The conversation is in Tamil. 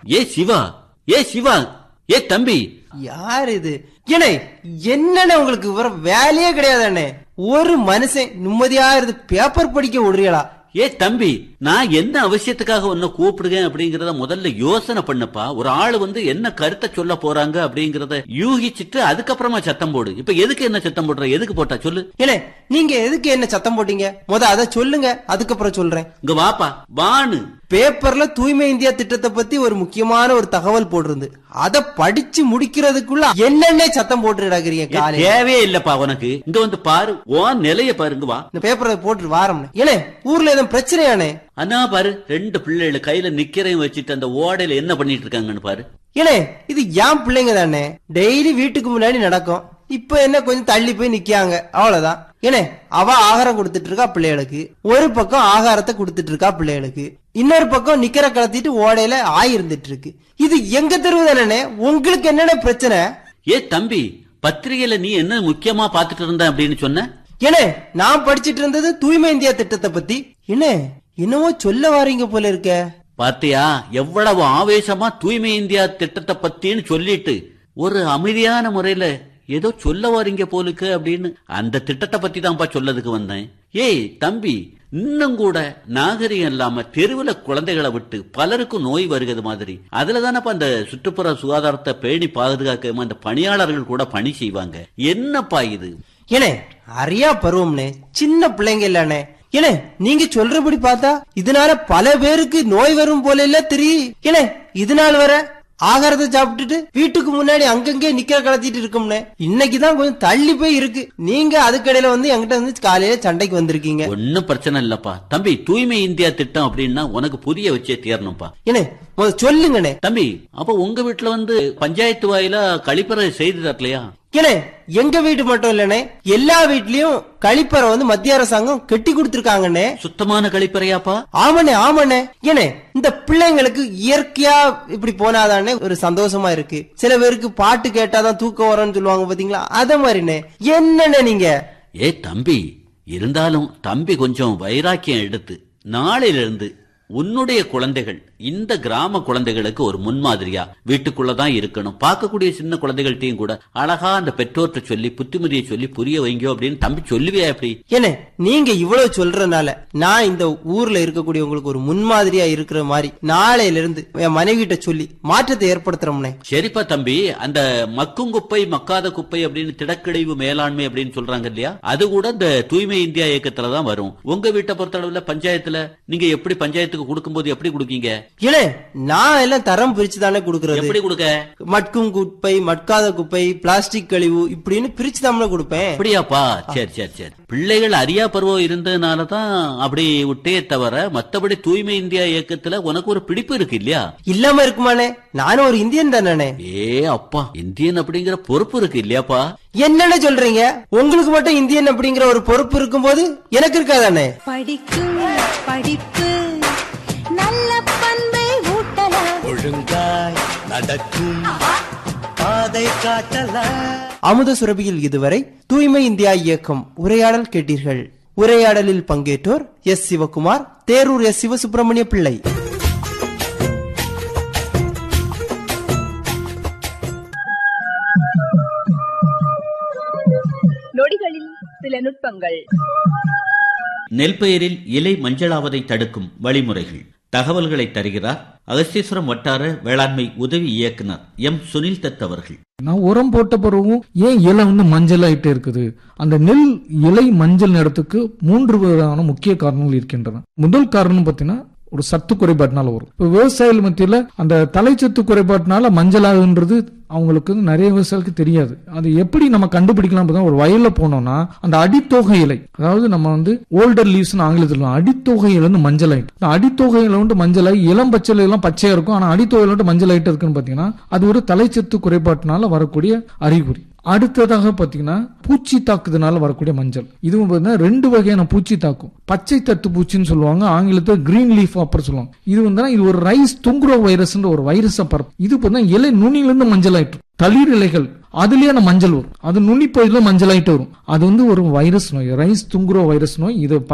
ஏ சிவா ஏ சிவா ஏ தம்பி யார் இது ஏனே என்னண்ணே உங்களுக்கு வர வேலையே கிடையாதாண்ணே ஒரு மனுஷன் நிம்மதியா இருந்து பேப்பர் படிக்க விடுறீங்களா ஏ தம்பி நான் என்ன அவசியத்துக்காக உன்னை கூப்பிடுறேன் அப்படிங்கறத முதல்ல யோசனை பண்ணப்பா ஒரு ஆள் வந்து என்ன கருத்தை சொல்ல போறாங்க அப்படிங்கறத யூகிச்சிட்டு அதுக்கப்புறமா சத்தம் போடு இப்ப எதுக்கு என்ன சத்தம் போடுற எதுக்கு போட்டா சொல்லு ஏனே நீங்க எதுக்கு என்ன சத்தம் போட்டீங்க முத அதை சொல்லுங்க அதுக்கப்புறம் சொல்றேன் இங்க வாப்பா வானு பேப்பர்ல தூய்மை இந்தியா திட்டத்தை பத்தி ஒரு முக்கியமான ஒரு தகவல் போட்டிருந்து அத படிச்சு முடிக்கிறதுக்குள்ள என்னென்ன சத்தம் போட்டு கிடக்குறீங்க காலையில தேவையே இல்லப்பா உனக்கு இங்க வந்து பாரு உன் நிலைய பாருங்க வா இந்த பேப்பரை போட்டு வாரம்னே ஏனே ஊர்ல எதுவும் பிரச்சனையானே அண்ணா பாரு ரெண்டு பிள்ளைகள் கையில நிக்கிறேன் வச்சுட்டு அந்த ஓடையில என்ன பண்ணிட்டு இருக்காங்கன்னு பாரு ஏனே இது ஏன் பிள்ளைங்க தானே டெய்லி வீட்டுக்கு முன்னாடி நடக்கும் இப்ப என்ன கொஞ்சம் தள்ளி போய் நிக்காங்க அவ்வளவுதான் ஏனே அவ ஆகாரம் கொடுத்துட்டு இருக்கா பிள்ளைகளுக்கு ஒரு பக்கம் ஆகாரத்தை கொடுத்துட்டு இருக்கா பிள்ளைகளுக்கு இன்னொரு பக்கம் நிக்கிற கலத்திட்டு ஓடையில ஆய் இருந்துட்டு இருக்கு இது எங்க தெருவு தானே உங்களுக்கு என்னென்ன பிரச்சனை ஏ தம்பி பத்திரிகையில நீ என்ன முக்கியமா பாத்துட்டு இருந்த அப்படின்னு சொன்ன ஏனே நான் படிச்சிட்டு இருந்தது தூய்மை இந்தியா திட்டத்தை பத்தி என்ன என்னவோ சொல்ல வாரீங்க போல இருக்க பாத்தியா எவ்வளவு ஆவேசமா தூய்மை இந்தியா திட்டத்தை பத்தின்னு சொல்லிட்டு ஒரு அமைதியான முறையில ஏதோ சொல்ல வரீங்க போலுக்கு அப்படின்னு அந்த திட்டத்தை பத்தி தான்ப்பா சொல்லதுக்கு வந்தேன் ஏய் தம்பி இன்னும் கூட நாகரிகம் இல்லாம தெருவுல குழந்தைகளை விட்டு பலருக்கும் நோய் வருகிறது மாதிரி அதுல தானப்பா அந்த சுற்றுப்புற சுகாதாரத்தை பேணி பாதுகாக்க அந்த பணியாளர்கள் கூட பணி செய்வாங்க என்னப்பா இது ஏனே அரியா பருவம்னே சின்ன பிள்ளைங்க இல்லனே ஏனே நீங்க சொல்றபடி பார்த்தா இதனால பல பேருக்கு நோய் வரும் போல இல்ல தெரியும் ஏனே இதனால வர ஆகாரத்தை சாப்பிட்டுட்டு வீட்டுக்கு முன்னாடி அங்கங்கே நிக்கிற கலத்திட்டு இருக்கும்னே இன்னைக்குதான் கொஞ்சம் தள்ளி போய் இருக்கு நீங்க அதுக்கடையில வந்து என்கிட்ட வந்து காலையில சண்டைக்கு வந்திருக்கீங்க ஒன்னும் பிரச்சனை இல்லப்பா தம்பி தூய்மை இந்தியா திட்டம் அப்படின்னா உனக்கு புரிய வச்சே தீரணும்ப்பா ஏனே முத சொல்லுங்கண்ணே தம்பி அப்ப உங்க வீட்டுல வந்து பஞ்சாயத்து வாயிலா கழிப்பறை செய்து தரலையா ஏனே எங்க வீட்டு மட்டும் இல்லனே எல்லா வீட்லயும் கழிப்பறை வந்து மத்திய அரசாங்கம் கட்டி கொடுத்திருக்காங்கண்ணே சுத்தமான கழிப்பறையாப்பா ஆமாண்ணே ஆமாண்ணே ஏனே இந்த பிள்ளைங்களுக்கு இயற்கையா இப்படி போனாதானே ஒரு சந்தோஷமா இருக்கு சில பேருக்கு பாட்டு கேட்டாதான் தூக்கம் வரும்னு சொல்லுவாங்க பாத்தீங்களா அத மாதிரிண்ணே என்னண்ணே நீங்க ஏ தம்பி இருந்தாலும் தம்பி கொஞ்சம் வைராக்கியம் எடுத்து நாளையில இருந்து உன்னுடைய குழந்தைகள் இந்த கிராம குழந்தைகளுக்கு ஒரு முன்மாதிரியா வீட்டுக்குள்ளதான் இருக்கணும் பார்க்கக்கூடிய சின்ன குழந்தைகள்ட்டையும் கூட அழகா அந்த பெற்றோர்கிட்ட சொல்லி புத்திமதியை சொல்லி புரிய வைங்கோ அப்படின்னு தம்பி சொல்லுவியா எப்படி ஏனே நீங்க இவ்வளவு சொல்றதுனால நான் இந்த ஊர்ல இருக்கக்கூடியவங்களுக்கு ஒரு முன்மாதிரியா இருக்கிற மாதிரி நாளையில இருந்து என் மனைவி கிட்ட சொல்லி மாற்றத்தை ஏற்படுத்துறோம்னே சரிப்பா தம்பி அந்த மக்கும் குப்பை மக்காத குப்பை அப்படின்னு திடக்கழிவு மேலாண்மை அப்படின்னு சொல்றாங்க இல்லையா அது கூட இந்த தூய்மை இந்தியா இயக்கத்துல தான் வரும் உங்க வீட்டை பொறுத்தளவுல பஞ்சாயத்துல நீங்க எப்படி பஞ்சாயத்துக்கு கொடுக்கும்போது எப்படி கொடுக்கீங்க ஏனே நான் எல்லாம் தரம் பிரிச்சு தானே கொடுக்கறது எப்படி கொடுக்க மட்கும் குப்பை மட்காத குப்பை பிளாஸ்டிக் கழிவு இப்படின்னு பிரிச்சு தானே கொடுப்பேன் அப்படியாப்பா சரி சரி சரி பிள்ளைகள் அரியா பருவம் இருந்ததுனால தான் அப்படி விட்டே தவிர மத்தபடி தூய்மை இந்தியா இயக்கத்துல உனக்கு ஒரு பிடிப்பு இருக்கு இல்லையா இல்லாம இருக்குமானே நானும் ஒரு இந்தியன் தானே ஏ அப்பா இந்தியன் அப்படிங்கிற பொறுப்பு இருக்கு இல்லையாப்பா என்னென்ன சொல்றீங்க உங்களுக்கு மட்டும் இந்தியன் அப்படிங்கிற ஒரு பொறுப்பு இருக்கும்போது எனக்கு இருக்காதானே படிக்கும் படிப்பு நல்ல பண்பை ஊட்டலாம் ஒழுங்காய் நடக்கும் பாதை காட்டலாம் அமுத சுரபியில் இதுவரை தூய்மை இந்தியா இயக்கம் உரையாடல் கேட்டீர்கள் உரையாடலில் பங்கேற்றோர் எஸ் சிவகுமார் தேரூர் எஸ் சிவசுப்பிரமணிய பிள்ளை நொடிகளில் சில நுட்பங்கள் நெல்பயிரில் இலை மஞ்சளாவதை தடுக்கும் வழிமுறைகள் தகவல்களை தருகிறார் அகஸ்தீஸ்வரம் வட்டார வேளாண்மை உதவி இயக்குனர் எம் சுனில் தத் அவர்கள் நான் உரம் போட்ட பிறகும் ஏன் இலை வந்து மஞ்சள் ஆயிட்டே இருக்குது அந்த நெல் இலை மஞ்சள் நிறத்துக்கு மூன்று விதமான முக்கிய காரணங்கள் இருக்கின்றன முதல் காரணம் பார்த்தீங்கன்னா ஒரு சத்து குறைபாட்டினால வரும் இப்போ விவசாயிகள் மத்தியில அந்த தலைச்சத்து குறைபாட்டினால மஞ்சள் ஆகுன்றது அவங்களுக்கு வந்து நிறைய விவசாயிகளுக்கு தெரியாது அது எப்படி நம்ம கண்டுபிடிக்கலாம் பார்த்தா ஒரு வயல்ல போனோம்னா அந்த அடித்தொகை இலை அதாவது நம்ம வந்து ஓல்டர் லீவ்ஸ் ஆங்கிலத்தில் சொல்லுவோம். அடித்தொகை இலை வந்து மஞ்சள் ஆயிட்டு இந்த அடித்தொகையில வந்து மஞ்சள் ஆகி இளம் பச்சையில எல்லாம் பச்சையா இருக்கும் ஆனா அடித்தொகையில வந்து மஞ்சள் ஆயிட்டு இருக்குன்னு பாத்தீங்கன்னா அது ஒரு தலைச்சத்து குறைபாட்டினால வரக்கூடிய அறிகுறி அடுத்ததாக பாத்தீங்கன்னா பூச்சி தாக்குதனால வரக்கூடிய மஞ்சள் இதுவும் பார்த்தீங்கன்னா ரெண்டு வகையான பூச்சி தாக்கும் பச்சை தத்து பூச்சின்னு சொல்லுவாங்க ஆங்கிலத்தில் கிரீன் லீஃப் அப்புறம் சொல்லுவாங்க இது வந்து இது ஒரு ரைஸ் துங்குரோ வைரஸ்ன்ற ஒரு வைரஸை பரப்பு இது பார்த்தீங்கன்னா இலை நுனியிலிருந்து மஞ்சள் ஆயிட்டு தளிர் இலைகள் அதுலயே அந்த மஞ்சள் வரும் அது நுனி பகுதியில மஞ்சள் ஆயிட்டு வரும் அது வந்து ஒரு வைரஸ் நோய் ரைஸ் துங்குரோ வைரஸ் நோய் இது